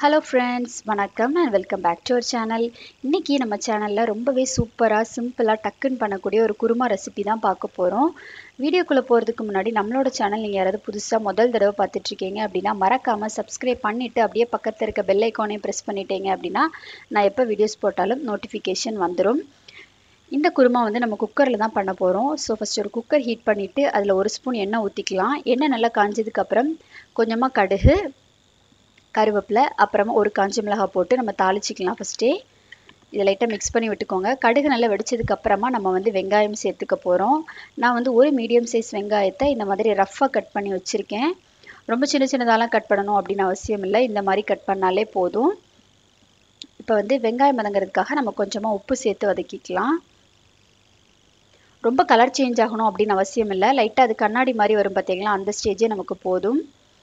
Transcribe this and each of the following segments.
hello friends வணக்கம் and welcome back to our channel இன்றைக்கி நம்ம சேனலில் ரொம்பவே சூப்பராக சிம்பிளாக டக்குன்னு பண்ணக்கூடிய ஒரு குருமா ரெசிபி தான் பார்க்க போகிறோம் வீடியோக்குள்ளே போகிறதுக்கு முன்னாடி நம்மளோட சேனல் நீங்கள் யாராவது புதுசாக முதல் தடவை பார்த்துட்ருக்கீங்க அப்படின்னா மறக்காமல் சப்ஸ்கிரைப் பண்ணிவிட்டு அப்படியே பக்கத்தில் இருக்க பெல் ஐக்கானையும் ப்ரெஸ் பண்ணிட்டீங்க அப்படின்னா நான் எப்போ வீடியோஸ் போட்டாலும் நோட்டிஃபிகேஷன் வந்துடும் இந்த குருமா வந்து நம்ம குக்கரில் தான் பண்ண போகிறோம் ஸோ ஃபஸ்ட் ஒரு குக்கர் ஹீட் பண்ணிவிட்டு அதில் ஒரு ஸ்பூன் எண்ணெய் ஊற்றிக்கலாம் எண்ணெய் நல்லா காஞ்சதுக்கப்புறம் கொஞ்சமாக கடுகு கருவேப்பிலை அப்புறமா ஒரு காஞ்ச மிளகாய் போட்டு நம்ம தாளிச்சிக்கலாம் ஃபஸ்ட்டே இதை லைட்டாக மிக்ஸ் பண்ணி விட்டுக்கோங்க கடுகு நல்லா வெடிச்சதுக்கு அப்புறமா நம்ம வந்து வெங்காயம் சேர்த்துக்க போகிறோம் நான் வந்து ஒரு மீடியம் சைஸ் வெங்காயத்தை இந்த மாதிரி ரஃப்பாக கட் பண்ணி வச்சுருக்கேன் ரொம்ப சின்ன சின்னதாலாம் கட் பண்ணணும் அப்படின்னு அவசியம் இல்லை இந்த மாதிரி கட் பண்ணாலே போதும் இப்போ வந்து வெங்காயம் வதங்கிறதுக்காக நம்ம கொஞ்சமாக உப்பு சேர்த்து வதக்கிக்கலாம் ரொம்ப கலர் சேஞ்ச் ஆகணும் அப்படின்னு அவசியம் இல்லை லைட்டாக அது கண்ணாடி மாதிரி வரும் பார்த்தீங்களா அந்த ஸ்டேஜே நமக்கு போதும்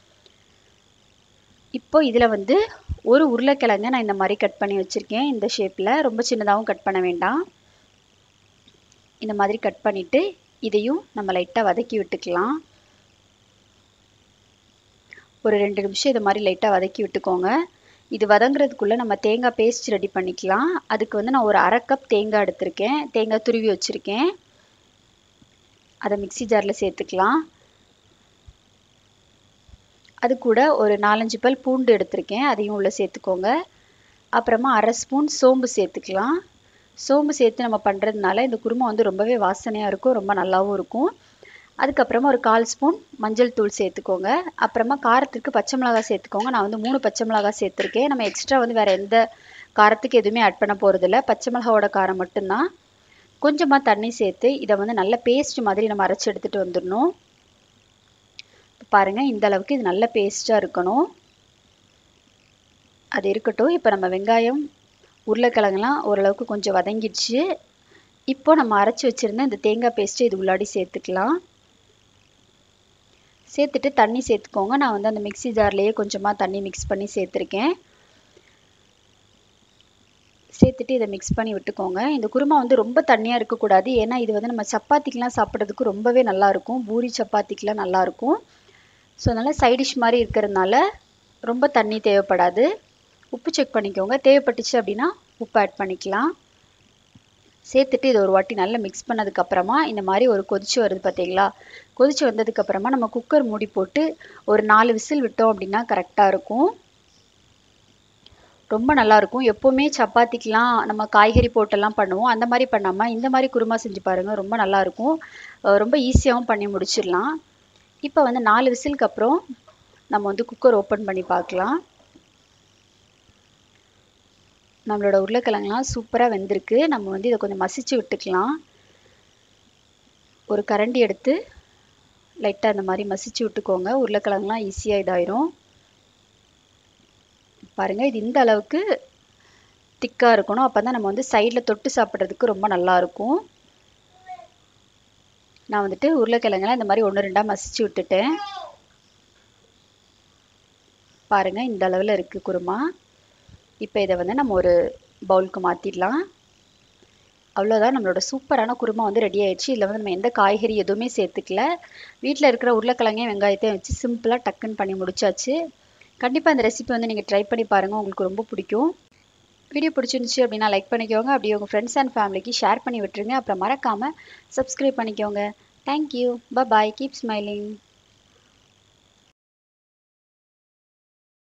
இப்போ இதில் வந்து ஒரு உருளைக்கிழங்க நான் இந்த மாதிரி கட் பண்ணி வச்சுருக்கேன் இந்த ஷேப்பில் ரொம்ப சின்னதாகவும் கட் பண்ண வேண்டாம் இந்த மாதிரி கட் பண்ணிவிட்டு இதையும் நம்ம லைட்டாக வதக்கி விட்டுக்கலாம் ஒரு ரெண்டு நிமிஷம் இது மாதிரி லைட்டாக வதக்கி விட்டுக்கோங்க இது வதங்குறதுக்குள்ளே நம்ம தேங்காய் பேஸ்ட் ரெடி பண்ணிக்கலாம் அதுக்கு வந்து நான் ஒரு அரை கப் தேங்காய் எடுத்திருக்கேன் தேங்காய் துருவி வச்சுருக்கேன் அதை மிக்சி ஜாரில் சேர்த்துக்கலாம் அது கூட ஒரு நாலஞ்சு பல் பூண்டு எடுத்திருக்கேன் அதையும் உள்ளே சேர்த்துக்கோங்க அப்புறமா அரை ஸ்பூன் சோம்பு சேர்த்துக்கலாம் சோம்பு சேர்த்து நம்ம பண்ணுறதுனால இந்த குருமா வந்து ரொம்பவே வாசனையாக இருக்கும் ரொம்ப நல்லாவும் இருக்கும் அதுக்கப்புறமா ஒரு கால் ஸ்பூன் மஞ்சள் தூள் சேர்த்துக்கோங்க அப்புறமா காரத்துக்கு பச்சை மிளகாய் சேர்த்துக்கோங்க நான் வந்து மூணு பச்சை மிளகாய் சேர்த்துருக்கேன் நம்ம எக்ஸ்ட்ரா வந்து வேறு எந்த காரத்துக்கு எதுவுமே ஆட் பண்ண போகிறதில்ல பச்சை மிளகாவோட காரம் மட்டும்தான் கொஞ்சமாக தண்ணி சேர்த்து இதை வந்து நல்ல பேஸ்ட் மாதிரி நம்ம அரைச்சி எடுத்துகிட்டு வந்துடணும் பாருங்கள் இந்த அளவுக்கு இது நல்ல பேஸ்ட்டாக இருக்கணும் அது இருக்கட்டும் இப்போ நம்ம வெங்காயம் உருளைக்கிழங்குலாம் ஓரளவுக்கு கொஞ்சம் வதங்கிடுச்சு இப்போ நம்ம அரைச்சி வச்சுருந்த இந்த தேங்காய் பேஸ்ட்டு இது உள்ளாடி சேர்த்துக்கலாம் சேர்த்துட்டு தண்ணி சேர்த்துக்கோங்க நான் வந்து அந்த மிக்சி ஜார்லேயே கொஞ்சமாக தண்ணி மிக்ஸ் பண்ணி சேர்த்துருக்கேன் சேர்த்துட்டு இதை மிக்ஸ் பண்ணி விட்டுக்கோங்க இந்த குருமா வந்து ரொம்ப தண்ணியாக இருக்கக்கூடாது ஏன்னா இது வந்து நம்ம சப்பாத்திக்கெலாம் சாப்பிட்றதுக்கு ரொம்பவே நல்லாயிருக்கும் பூரி சப்பாத்திக்கெலாம் நல்லாயிருக்கும் ஸோ அதனால் சைடிஷ் மாதிரி இருக்கிறதுனால ரொம்ப தண்ணி தேவைப்படாது உப்பு செக் பண்ணிக்கோங்க தேவைப்பட்டுச்சு அப்படின்னா உப்பு ஆட் பண்ணிக்கலாம் சேர்த்துட்டு இதை ஒரு வாட்டி நல்லா மிக்ஸ் பண்ணதுக்கப்புறமா இந்த மாதிரி ஒரு கொதிச்சு வருது பார்த்தீங்களா கொதிச்சு வந்ததுக்கப்புறமா நம்ம குக்கர் மூடி போட்டு ஒரு நாலு விசில் விட்டோம் அப்படின்னா கரெக்டாக இருக்கும் ரொம்ப நல்லாயிருக்கும் எப்போவுமே சப்பாத்திக்கெலாம் நம்ம காய்கறி போட்டெல்லாம் பண்ணுவோம் அந்த மாதிரி பண்ணாமல் இந்த மாதிரி குருமா செஞ்சு பாருங்கள் ரொம்ப நல்லாயிருக்கும் ரொம்ப ஈஸியாகவும் பண்ணி முடிச்சிடலாம் இப்போ வந்து நாலு விசிலுக்கு அப்புறம் நம்ம வந்து குக்கர் ஓப்பன் பண்ணி பார்க்கலாம் நம்மளோட உருளைக்கிழங்குலாம் சூப்பராக வெந்திருக்கு நம்ம வந்து இதை கொஞ்சம் மசிச்சு விட்டுக்கலாம் ஒரு கரண்டி எடுத்து லைட்டாக இந்த மாதிரி மசிச்சு விட்டுக்கோங்க உருளைக்கிழங்குலாம் ஈஸியாக இதாயிரும் பாருங்கள் இது இந்த அளவுக்கு திக்காக இருக்கணும் அப்போ தான் நம்ம வந்து சைடில் தொட்டு சாப்பிட்றதுக்கு ரொம்ப நல்லாயிருக்கும் நான் வந்துட்டு உருளைக்கிழங்குலாம் இந்த மாதிரி ஒன்று ரெண்டாக மசிச்சு விட்டுட்டேன் பாருங்கள் இந்த அளவில் இருக்குது குருமா இப்போ இதை வந்து நம்ம ஒரு பவுலுக்கு மாற்றிடலாம் அவ்வளோதான் நம்மளோட சூப்பரான குருமா வந்து ரெடி ஆயிடுச்சு இதில் வந்து நம்ம எந்த காய்கறி எதுவுமே சேர்த்துக்கல வீட்டில் இருக்கிற உருளைக்கிழங்கையும் வெங்காயத்தையும் வச்சு சிம்பிளாக டக்குன்னு பண்ணி முடிச்சாச்சு கண்டிப்பாக இந்த ரெசிபி வந்து நீங்கள் ட்ரை பண்ணி பாருங்கள் உங்களுக்கு ரொம்ப பிடிக்கும் வீடியோ பிடிச்சிருந்துச்சி அப்படின்னா லைக் பண்ணிக்கோங்க அப்படியே உங்கள் ஃப்ரெண்ட்ஸ் அண்ட் ஃபேமிலிக்கு ஷேர் பண்ணி விட்டுருங்க அப்புறம் மறக்காமல் சப்ஸ்கிரைப் பண்ணிக்கோங்க தேங்க்யூ பாய் கீப் ஸ்மைலிங்